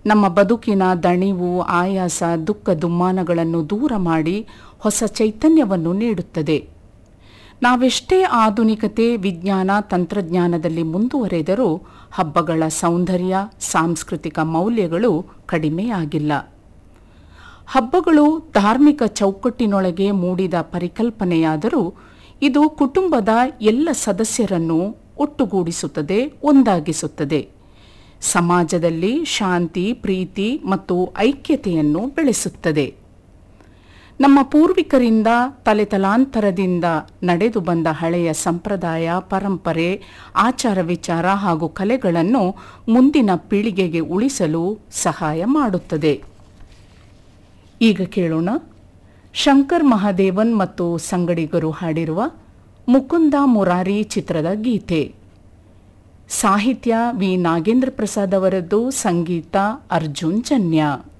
ನಮ್ಮ ಬದುಕಿನ ದಣಿವು ಆಯಾಸ ದುಃಖ ದುಮ್ಮಾನಗಳನ್ನು ದೂರ ಮಾಡಿ ಹೊಸ ಚೈತನ್ಯವನ್ನು ನೀಡುತ್ತದೆ ನಾವೆಷ್ಟೇ ಆಧುನಿಕತೆ ವಿಜ್ಞಾನ ತಂತ್ರಜ್ಞಾನದಲ್ಲಿ ಮುಂದುವರೆದರೂ ಹಬ್ಬಗಳ ಸೌಂದರ್ಯ ಸಾಂಸ್ಕೃತಿಕ ಮೌಲ್ಯಗಳು ಕಡಿಮೆಯಾಗಿಲ್ಲ ಹಬ್ಬಗಳು ಧಾರ್ಮಿಕ ಚೌಕಟ್ಟಿನೊಳಗೆ ಮೂಡಿದ ಪರಿಕಲ್ಪನೆಯಾದರೂ ಇದು ಕುಟುಂಬದ ಎಲ್ಲ ಸದಸ್ಯರನ್ನು ಒಟ್ಟುಗೂಡಿಸುತ್ತದೆ ಒಂದಾಗಿಸುತ್ತದೆ ಸಮಾಜದಲ್ಲಿ ಶಾಂತಿ ಪ್ರೀತಿ ಮತ್ತು ಐಕ್ಯತೆಯನ್ನು ಬೆಳೆಸುತ್ತದೆ ನಮ್ಮ ಪೂರ್ವಿಕರಿಂದ ತಲೆತಲಾಂತರದಿಂದ ನಡೆದು ಬಂದ ಹಳೆಯ ಸಂಪ್ರದಾಯ ಪರಂಪರೆ ಆಚಾರ ವಿಚಾರ ಹಾಗೂ ಕಲೆಗಳನ್ನು ಮುಂದಿನ ಪೀಳಿಗೆಗೆ ಉಳಿಸಲು ಸಹಾಯ ಮಾಡುತ್ತದೆ ಈಗ ಕೇಳೋಣ ಶಂಕರ್ ಮಹಾದೇವನ್ ಮತ್ತು ಸಂಗಡಿಗರು ಹಾಡಿರುವ ಮುಕುಂದ ಮುರಾರಿ ಚಿತ್ರದ ಗೀತೆ ಸಾಹಿತ್ಯ ವಿ ನಾಗೇಂದ್ರ ಪ್ರಸಾದ್ ಅವರದ್ದು ಸಂಗೀತ ಅರ್ಜುನ್ ಜನ್ಯ